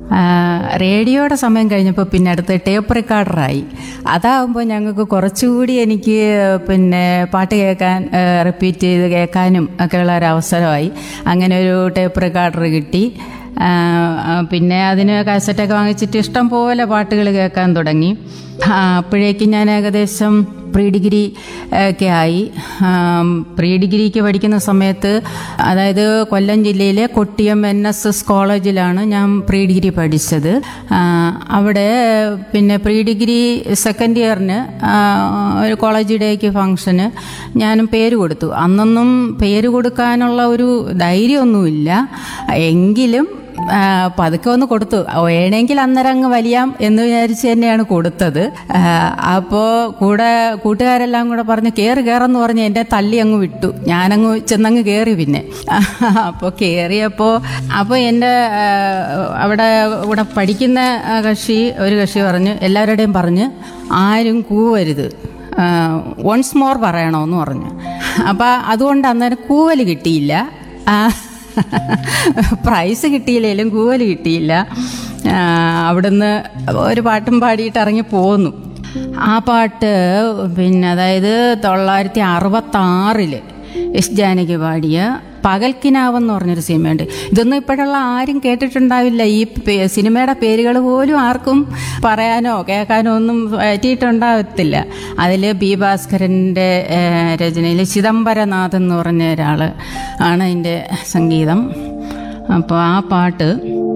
ആ, റേഡിയോയുടെ സമയം കഴിഞ്ഞപ്പോൾ പിന്നെ അടുത്ത് ടേപ്പ് റെക്കോർഡറായി അതാകുമ്പോൾ ഞങ്ങൾക്ക് കുറച്ചുകൂടി എനിക്ക് പിന്നെ പാട്ട് കേൾക്കാൻ റിപ്പീറ്റ് ചെയ്ത് കേൾക്കാനും ഒക്കെയുള്ള ഒരു അവസരമായി അങ്ങനെ ഒരു ടേപ്പ് റെക്കോർഡർ കിട്ടി ആ, ആ, പിന്നെ അതിന് കാസറ്റൊക്കെ വാങ്ങിച്ചിട്ട് ഇഷ്ടം പോലെ പാട്ടുകൾ കേൾക്കാൻ തുടങ്ങി ആ, അപ്പോഴേക്കും ഞാൻ ഏകദേശം പ്രീ ഡിഗ്രി ഒക്കെ ആയി ആം, പ്രീ ഡിഗ്രിക്ക് പഠിക്കുന്ന സമയത്ത് അതായത് കൊല്ലം ജില്ലയിലെ കൊട്ടിയം എൻ എസ് എസ് കോളേജിലാണ് ഞാൻ പ്രീ ഡിഗ്രി പഠിച്ചത് ആ, അവിടെ പിന്നെ പ്രീ ഡിഗ്രി സെക്കൻഡ് ഇയറിന് ആ, ഒരു കോളേജ് ഡേക്ക് ഫംഗ്ഷന് ഞാനും പേര് കൊടുത്തു അന്നൊന്നും പേര് കൊടുക്കാനുള്ള ഒരു ധൈര്യമൊന്നുമില്ല എങ്കിലും ആ, പതുക്കെ ഒന്ന് കൊടുത്തു വേണമെങ്കിൽ അന്നേരം അങ്ങ് വലിയാം എന്ന് വിചാരിച്ച് തന്നെയാണ് കൊടുത്തത് അപ്പോൾ കൂടെ കൂട്ടുകാരെല്ലാം കൂടെ പറഞ്ഞ് കയറി കയറെന്ന് പറഞ്ഞ് എന്നെ തള്ളി അങ്ങ് വിട്ടു ഞാനങ്ങ് ചെന്നങ്ങ് കയറി പിന്നെ അപ്പോൾ കയറിയപ്പോൾ അപ്പോൾ എൻ്റെ ആ, അവിടെ ഇവിടെ പഠിക്കുന്ന ആ, കക്ഷി ഒരു കക്ഷി പറഞ്ഞ് എല്ലാവരുടെയും പറഞ്ഞ് ആരും കൂവരുത് വൺസ് മോർ പറയണമെന്ന് പറഞ്ഞു അപ്പോൾ അതുകൊണ്ട് അന്നേരം കൂവൽ കിട്ടിയില്ല ആ, പ്രൈസ് കിട്ടിയില്ലെങ്കിലും കൂവൽ കിട്ടിയില്ല ആ, അവിടുന്ന് ഒരു പാട്ടും പാടിയിട്ട് ഇറങ്ങി പോന്നു ആ പാട്ട് പിന്നെ അതായത് തൊള്ളായിരത്തി അറുപത്താറില് എസ് ജാനകി പാടിയ പകൽക്കിനാവെന്ന് പറഞ്ഞൊരു സിനിമയുണ്ട് ഇതൊന്നും ഇപ്പോഴുള്ള ആരും കേട്ടിട്ടുണ്ടാവില്ല ഈ പേ- സിനിമയുടെ പേരുകൾ പോലും ആർക്കും പറയാനോ കേൾക്കാനോ ഒന്നും പറ്റിയിട്ടുണ്ടാകത്തില്ല അതിൽ ബി ഭാസ്കരൻ്റെ രചനയിൽ ചിദംബരനാഥ് എന്ന് പറഞ്ഞ ഒരാൾ ആണ് അതിൻ്റെ സംഗീതം അപ്പോൾ ആ പാട്ട്